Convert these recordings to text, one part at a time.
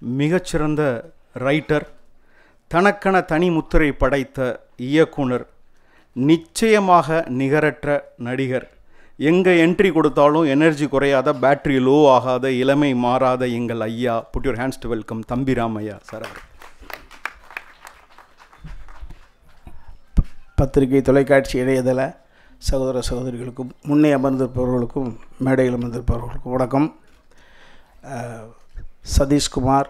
மிகச்சிறந்த ரைட்டர் தனக்கென தனி முத்திரை படைத்த இயக்குனர் நிச்சயமாக நிகரற்ற நடிகர் எங்கே என்ட்ரி கொடுத்தாலும் எனர்ஜி குறையாத பேட்டரி லோ ஆகாத இளமை மாறாத எங்கள் ஐயா put your hands to welcome தம்பிராம் ஐயா சார் அவர் பத்திரிகை தொலைக்காட்சி இணையதள சகோதர சகோதரிகளுக்கும் முன்னே அமர்ந்திருப்பவர்களுக்கும் மேடையில் அமர்ந்திருப்பவர்களுக்கும் வணக்கம் அஹ், சதீஷ்குமார்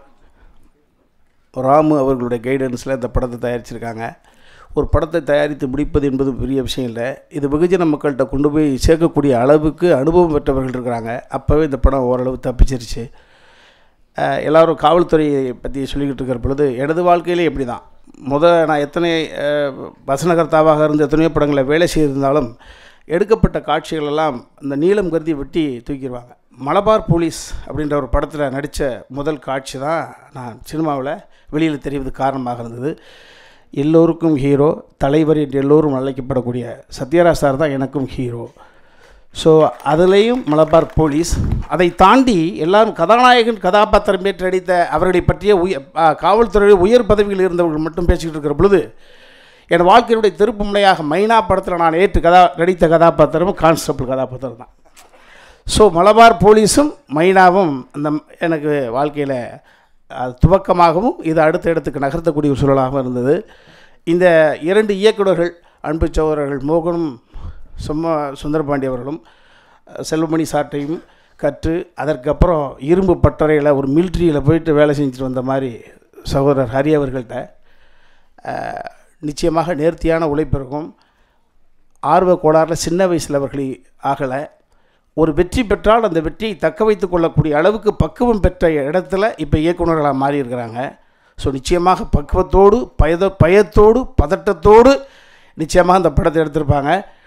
ராமு அவர்களுடைய கைடன்ஸில் இந்த படத்தை தயாரிச்சிருக்காங்க ஒரு படத்தை தயாரித்து முடிப்பது என்பது பெரிய விஷயம் இல்லை இது வெகுஜன மக்கள்கிட்ட கொண்டு போய் சேர்க்கக்கூடிய அளவுக்கு அனுபவம் பெற்றவர்கள் இருக்கிறாங்க அப்போவே இந்த படம் ஓரளவு தப்பிச்சிருச்சு அஹ், எல்லாரும் காவல்துறையை பற்றி சொல்லிக்கிட்டு இருக்கிற பொழுது எனது வாழ்க்கையிலே இப்படி தான் முத நான் எத்தனை அஹ், வசனகர்த்தாவாக இருந்து எத்தனையோ படங்களில் வேலை செய்திருந்தாலும் எடுக்கப்பட்ட காட்சிகள் எல்லாம் இந்த நீளம் கருதி வெட்டி தூக்கிடுவாங்க மலபார் போலீஸ் அப்படின்ற ஒரு படத்தில் நடித்த முதல் காட்சி தான் நான் சினிமாவில் வெளியில் தெரிவது காரணமாக இருந்தது எல்லோருக்கும் ஹீரோ தலைவர் என்று எல்லோரும் அழைக்கப்படக்கூடிய சத்யராஜ் சார் தான் எனக்கும் ஹீரோ ஸோ அதுலேயும் மலபார் போலீஸ் அதை தாண்டி எல்லாரும் கதாநாயகன் கதாபாத்திரம் ஏற்று நடித்த அவர்களை பற்றிய உயர் காவல்துறையில் உயர் பதவியில் இருந்தவர்கள் மட்டும் பேசிக்கிட்டு இருக்கிற பொழுது என் வாழ்க்கையினுடைய திருப்பு முனையாக மைனா படத்தில் நான் ஏற்று கதா நடித்த கதாபாத்திரமும் கான்ஸ்டபிள் கதாபாத்திரம் தான் ஸோ மலபார் போலீஸும் மைனாவும் அந்த எனக்கு வாழ்க்கையில் அது துவக்கமாகவும் இது அடுத்த இடத்துக்கு நகர்த்தக்கூடிய ஒரு சூழலாகவும் இருந்தது இந்த இரண்டு இயக்குனர்கள் அன்பு சகோதரர்கள் மோகனும் சும்மா சுந்தரபாண்டி அவர்களும் அஹ், செல்வமணி சாட்டையும் கற்று அதற்கப்புறம் இரும்பு பட்டறையில் ஒரு மிலிட்ரியில் போயிட்டு வேலை செஞ்சுட்டு வந்த மாதிரி சகோதரர் ஹரி அவர்கள்ட்ட அஹ், நிச்சயமாக நேர்த்தியான உழைப்பு இருக்கும் ஆர்வ கோளாறில் சின்ன வயசில் அவர்கள் ஆகலை ஒரு வெற்றி பெற்றால் அந்த வெற்றியை தக்க வைத்து கொள்ளக்கூடிய அளவுக்கு பக்குவம் பெற்ற இடத்துல இப்போ இயக்குநர்களாக மாறி இருக்கிறாங்க ஸோ நிச்சயமாக பக்குவத்தோடு பயத பயத்தோடு பதட்டத்தோடு நிச்சயமாக அந்த படத்தை எடுத்திருப்பாங்க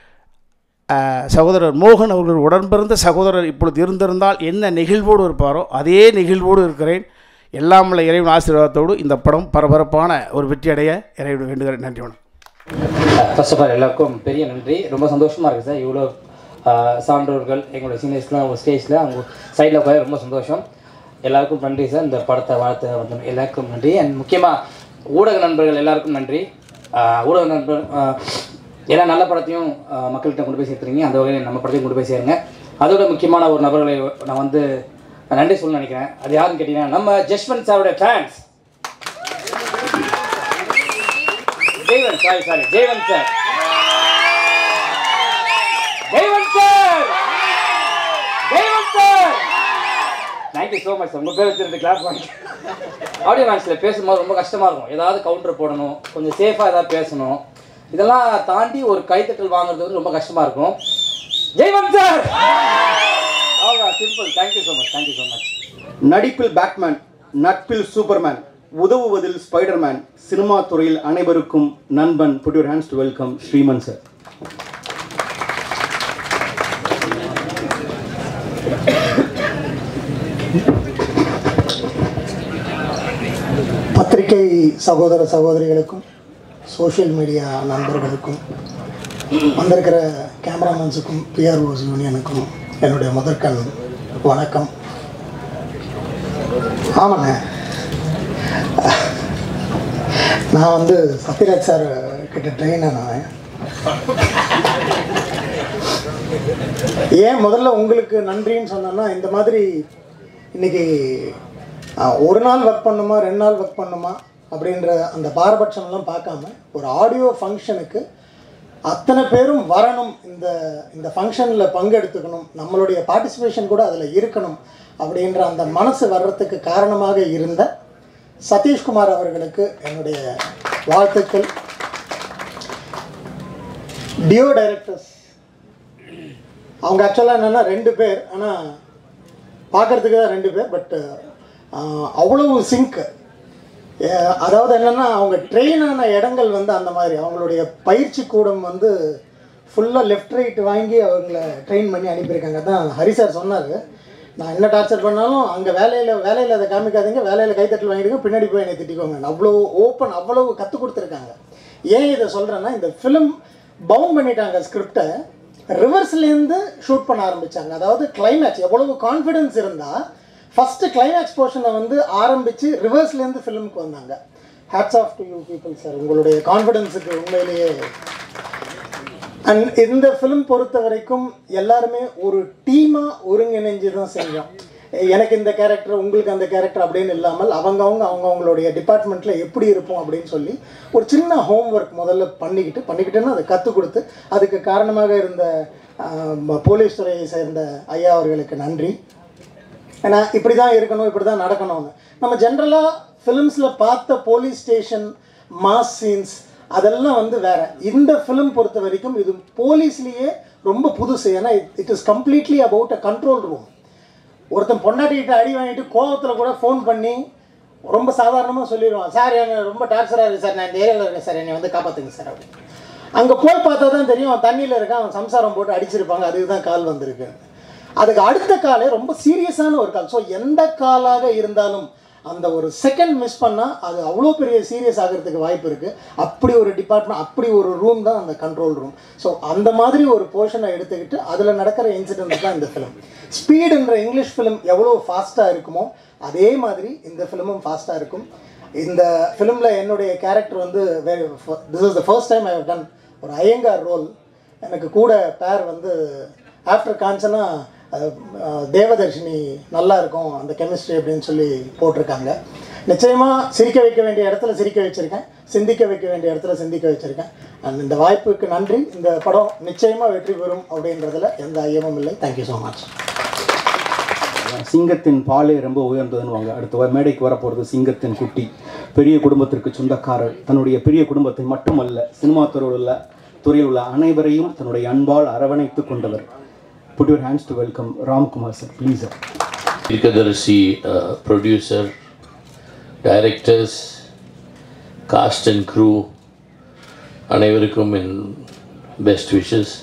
ஆஹ், சகோதரர் மோகன் அவர்கள் உடன்பிறந்த சகோதரர் இப்பொழுது இருந்திருந்தால் என்ன நெகிழ்வோடு இருப்பாரோ அதே நெகிழ்வோடு இருக்கிறேன் எல்லாம் உள்ள இறைவன் ஆசீர்வாதத்தோடு இந்த படம் பரபரப்பான ஒரு வெற்றி அடைய இறைவன் வேண்டுகிறேன் நன்றி வணக்கம் ஃபர்ஸ்ட் ஆஃப் ஆல் எல்லாருக்கும் பெரிய நன்றி ரொம்ப சந்தோஷமாக இருக்குது சார் இவ்வளோ ஆஹ், சான்றோர்கள் எங்களோட சீனியர்ஸ்லாம் அவங்க ஸ்டேஜில் அவங்க சைடில் உட்கார ரொம்ப சந்தோஷம் எல்லாருக்கும் நன்றி சார் இந்த படத்தை வாழ்த்து வந்து எல்லாருக்கும் நன்றி அண்ட் முக்கியமாக ஊடக நண்பர்கள் எல்லாருக்கும் நன்றி ஆஹ், ஊடக நண்பர் ஆஹ், எல்லா நல்ல படத்தையும் ஆஹ், மக்கள்கிட்ட கொண்டு போய் சேர்த்துறீங்க அந்த வகையில் நம்ம படத்தையும் கொண்டு போய் சேருங்க அதோட முக்கியமான ஒரு நபர்களை நான் வந்து நன்றி சொல்ல நினைக்கிறேன் அது யாருன்னு கேட்டிங்கன்னா நம்ம ஜஸ்வந்த் சாரோட fans Jaywant sorry sorry Jaywant sir Jaywant sir Jaywant sir thank you so much sir உங்கள் பேர் வச்சிருந்து கிளாஸ் வாங்கி ஆடியோ லான்ச்சில் பேசும்போது ரொம்ப கஷ்டமாக இருக்கும் ஏதாவது கவுண்டர் போடணும் கொஞ்சம் சேஃபாக ஏதாவது பேசணும் இதெல்லாம் தாண்டி ஒரு கைத்தட்டல் வாங்குறது வந்து ரொம்ப கஷ்டமாக இருக்கும் ஜெய்வந்த் சார் அவ்வளோ simple thank you so much thank you so much நடிப்பில் பேட்மேன் நட்பில் சூப்பர்மேன் உதவுவதில் ஸ்பைடர்மேன் சினிமா துறையில் அனைவருக்கும் நண்பன் put your hands to welcome Sriman sir பத்திரிகை சகோதர சகோதரிகளுக்கும் சோஷியல் மீடியா நண்பர்களுக்கும் வந்திருக்கிற கேமராமேன்ஸுக்கும் பிஆர்ஓஸ் யூனியனுக்கும் என்னுடைய முதற்கண் வணக்கம் ஆமாங்க நான் வந்து சத்யராஜ் சார் கிட்ட ட்ரெயின் நான் ஏன் முதல்ல உங்களுக்கு நன்றின்னு சொன்னேன்னா இந்த மாதிரி இன்னைக்கு அஹ், ஒரு நாள் ஒர்க் பண்ணுமா ரெண்டு நாள் ஒர்க் பண்ணுமா அப்படின்ற அந்த பாரபட்சம்லாம் பார்க்காம ஒரு ஆடியோ ஃபங்க்ஷனுக்கு அத்தனை பேரும் வரணும் இந்த இந்த ஃபங்க்ஷனில் பங்கெடுத்துக்கணும் நம்மளுடைய பார்ட்டிசிபேஷன் கூட அதில் இருக்கணும் அப்படின்ற அந்த மனசு வர்றதுக்கு காரணமாக இருந்த சதீஷ்குமார் அவர்களுக்கு என்னுடைய வாழ்த்துக்கள் டியோ டைரக்டர்ஸ் அவங்க ஆக்சுவலாக என்னென்னா ரெண்டு பேர் ஆனால் பார்க்கறதுக்கு தான் ரெண்டு பேர் பட் அவ்வளவு சிங்க் அதாவது என்னென்னா அவங்க ட்ரெயின் ஆன இடங்கள் வந்து அந்த மாதிரி அவங்களுடைய பயிற்சி கூடம் வந்து ஃபுல்லாக லெஃப்ட் ரைட் வாங்கி அவங்கள ட்ரெயின் பண்ணி அனுப்பியிருக்காங்க தான் ஹரி சார் சொன்னார் நான் என்ன டார்ச்சர் பண்ணாலும் அங்கே வேலையில் வேலையில் அதை காமிக்காதீங்க வேலையில் கைத்தட்டல் வாங்கிடுங்க பின்னாடி போய் என்னை திட்டிக்கோங்க அவ்வளோ ஓப்பன் அவ்வளவு கற்றுக் கொடுத்துருக்காங்க ஏன் இதை சொல்கிறேன்னா இந்த ஃபிலிம் பவுண்ட் பண்ணிட்டாங்க ஸ்கிரிப்டை ரிவர்ஸ்லேருந்து ஷூட் பண்ண ஆரம்பித்தாங்க அதாவது கிளைமேக்ஸ் எவ்வளவு கான்ஃபிடென்ஸ் இருந்தால் ஃபஸ்ட்டு கிளைமேக்ஸ் போர்ஷனை வந்து ஆரம்பித்து ரிவர்ஸ்லேருந்து ஃபிலிமுக்கு வந்தாங்க hats off to you people sir உங்களுடைய கான்ஃபிடென்ஸுக்கு உண்மையிலேயே அண்ட் இந்த ஃபிலிம் பொறுத்த வரைக்கும் எல்லாருமே ஒரு டீமாக ஒருங்கிணைஞ்சு தான் செஞ்சோம் எனக்கு இந்த கேரக்டர் உங்களுக்கு அந்த கேரக்டர் அப்படின்னு இல்லாமல் அவங்கவுங்க அவங்கவுங்களுடைய டிபார்ட்மெண்ட்டில் எப்படி இருப்போம் அப்படின்னு சொல்லி ஒரு சின்ன ஹோம் ஒர்க் முதல்ல பண்ணிக்கிட்டு பண்ணிக்கிட்டுன்னு அதை கற்றுக் கொடுத்து அதுக்கு காரணமாக இருந்த ஆஹ், போலீஸ் துறையை சேர்ந்த ஐயா அவர்களுக்கு நன்றி ஏன்னா இப்படி தான் இருக்கணும் இப்படி தான் நடக்கணும்னு நம்ம ஜென்ரலாக ஃபிலிம்ஸில் பார்த்த போலீஸ் ஸ்டேஷன் மாஸ் சீன்ஸ் அதெல்லாம் வந்து வேற இந்த ஃபிலிம் பொறுத்த வரைக்கும் இது போலீஸ்லேயே ரொம்ப புதுசு ஏன்னா it is completely about a control room ஒருத்தன் பொண்டாட்டிகிட்ட அடி வாங்கிட்டு கோவத்தில் கூட ஃபோன் பண்ணி ரொம்ப சாதாரணமாக சொல்லிடுவான் சார் என்ன ரொம்ப டார்ச்சராக இருக்குது சார் நான் இந்த ஏரியாவில் இருக்கேன் சார் என்னை வந்து காப்பாற்றுங்க சார் அப்படின்னு அங்கே போய் பார்த்தா தான் தெரியும் அவன் தண்ணியில் இருக்கான் அவன் சம்சாரம் போட்டு அடிச்சிருப்பாங்க அதுக்கு தான் கால் வந்திருக்கு அதுக்கு அடுத்த காலே ரொம்ப சீரியஸான ஒரு கால் ஸோ எந்த காலாக இருந்தாலும் அந்த ஒரு செகண்ட் மிஸ் பண்ணால் அது அவ்வளோ பெரிய சீரியஸ் ஆகிறதுக்கு வாய்ப்பு இருக்குது அப்படி ஒரு டிபார்ட்மெண்ட் அப்படி ஒரு ரூம் தான் அந்த கண்ட்ரோல் ரூம் ஸோ அந்த மாதிரி ஒரு போர்ஷனை எடுத்துக்கிட்டு அதில் நடக்கிற இன்சிடென்ட் தான் இந்த ஃபிலிம் ஸ்பீடுன்ற இங்கிலீஷ் ஃபிலிம் எவ்வளோ ஃபாஸ்ட்டாக இருக்குமோ அதே மாதிரி இந்த ஃபிலிமும் ஃபாஸ்ட்டாக இருக்கும் இந்த ஃபிலிமில் என்னுடைய கேரக்டர் வந்து this is the first time I have done ஒரு ஐயங்கார் ரோல் எனக்கு கூட பேர் வந்து after Kanchana ah, ah, Devadarshini நல்லா இருக்கும் அந்த கெமிஸ்ட்ரி அப்படின்னு சொல்லி போட்டிருக்காங்க நிச்சயமாக சிரிக்க வைக்க வேண்டிய இடத்துல சிரிக்க வச்சுருக்கேன் சிந்திக்க வைக்க வேண்டிய இடத்துல சிந்திக்க வச்சுருக்கேன் அண்ட் இந்த வாய்ப்புக்கு நன்றி இந்த படம் நிச்சயமாக வெற்றி பெறும் அப்படின்றதுல எந்த ஐயமும் இல்லை தேங்க்யூ ஸோ மச் சிங்கத்தின் பாலே ரொம்ப உயர்ந்ததுன்னு அடுத்த வ- மேடைக்கு வரப்போகிறது சிங்கத்தின் குட்டி பெரிய குடும்பத்திற்கு சொந்தக்காரர் தன்னுடைய பெரிய குடும்பத்தை மட்டுமல்ல சினிமா துறையில் உள்ள துறையில் உள்ள அனைவரையும் தன்னுடைய அன்பால் அரவணைத்து கொண்டவர் put your hands to welcome Ramkumar sir please sir Theerkadarisi producer directors cast and crew அனைவருக்கும் என் பெஸ்ட் விஷஸ்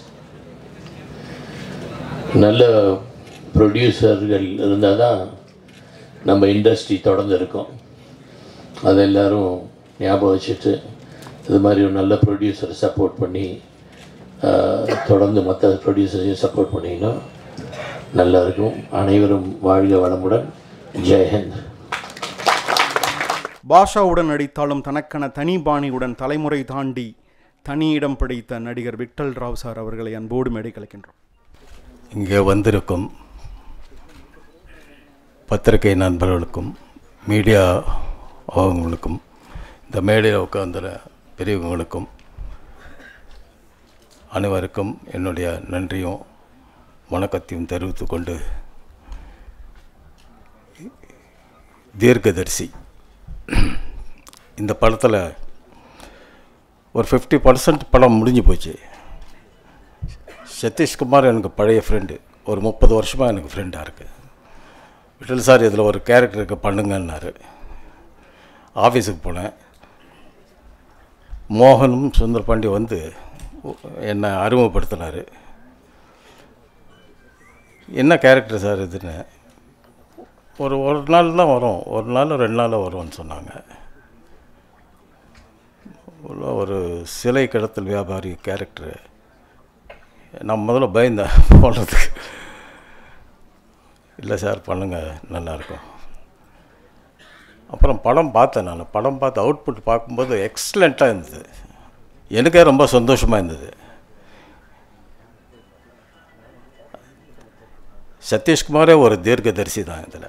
நல்ல ப்ரொடியூசர்கள் இருந்தால் தான் நம்ம இண்டஸ்ட்ரி தொடர்ந்து இருக்கும் அதை எல்லாரும் ஞாபகம் வச்சுட்டு இது மாதிரி ஒரு நல்ல ப்ரொடியூசரை சப்போர்ட் பண்ணி அஹ், தொடர்ந்து மற்ற ப்ரொடியூசரையும் சப்போர்ட் பண்ணிங்கன்னா நல்லா இருக்கும் அனைவரும் வாழ்க வளமுடன் ஜெயஹிந்த் பாஷாவுடன் நடித்தாலும் தனக்கென தனி பாணியுடன் தலைமுறை தாண்டி தனி இடம் பிடித்த நடிகர் விட்டல் ராவ் சார் அவர்களை அன்போடு மேடை கலைக்கின்றோம் இங்கே வந்திருக்கும் பத்திரிகை நண்பர்களுக்கும் மீடியா அவங்களுக்கும் இந்த மேடையில் உட்கார்ந்துற பெரியவங்களுக்கும் அனைவருக்கும் என்னுடைய நன்றியும் வணக்கத்தையும் தெரிவித்துக் கொண்டு தீர்க்கதரிசி இந்த படத்தில் ஒரு ஃபிஃப்டி பர்சன்ட் படம் முடிஞ்சு போச்சு சதீஷ்குமார் எனக்கு பழைய ஃப்ரெண்டு ஒரு முப்பது வருஷமாக எனக்கு ஃப்ரெண்டாக இருக்குது விட்டல் சார் இதில் ஒரு கேரக்டருக்கு பண்ணுங்கன்னாரு ஆஃபீஸுக்கு போனேன் மோகனும் சுந்தர் பாண்டி வந்து என்னை அறிமுகப்படுத்தினார் என்ன கேரக்டர் சார் இதுன்னு ஒரு ஒரு நாள் தான் வரும் ஒரு நாள் ரெண்டு நாள் வரும்னு சொன்னாங்க உள்ள ஒரு சிலை கடத்தல் வியாபாரி கேரக்டரு நான் முதல்ல பயந்தேன் போடுறதுக்கு இல்லை சார் பண்ணுங்கள் நல்லாயிருக்கும் அப்புறம் படம் பார்த்தேன் நான் படம் பார்த்து அவுட்புட் பார்க்கும்போது எக்ஸலண்ட்டாக இருந்தது எனக்கே ரொம்ப சந்தோஷமாக இருந்தது சதீஷ்குமாரே ஒரு தீர்க்கதரிசி தான் இதில்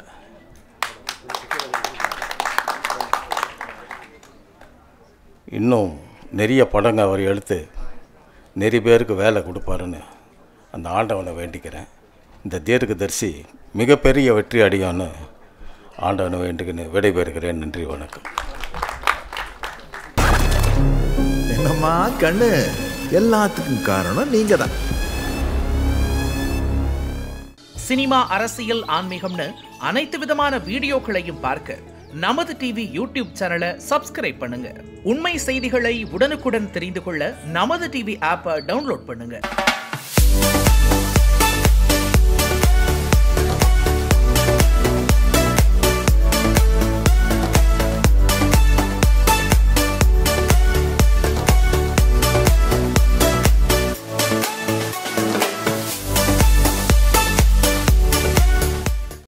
இன்னும் நிறைய படங்க அவர் எடுத்து நிறைய பேருக்கு வேலை கொடுப்பாருன்னு அந்த ஆண்டவனை வேண்டிக்கிறேன் இந்த தீர்க்கதரிசி மிகப்பெரிய வெற்றி அடையும்னு ஆண்டவனை வேண்டிக்கின்னு விடைபெறுகிறேன் நன்றி வணக்கம் என்னம்மா கண்ணு எல்லாத்துக்கும் காரணம் நீங்க தான் சினிமா அரசியல் ஆன்மீகம்னு அனைத்து விதமான வீடியோக்களையும் பார்க்க நமது டிவி யூடியூப் சேனலை சப்ஸ்கிரைப் பண்ணுங்க உண்மை செய்திகளை உடனுக்குடன் தெரிந்து கொள்ள நமது டிவி ஆப்பை டவுன்லோட் பண்ணுங்க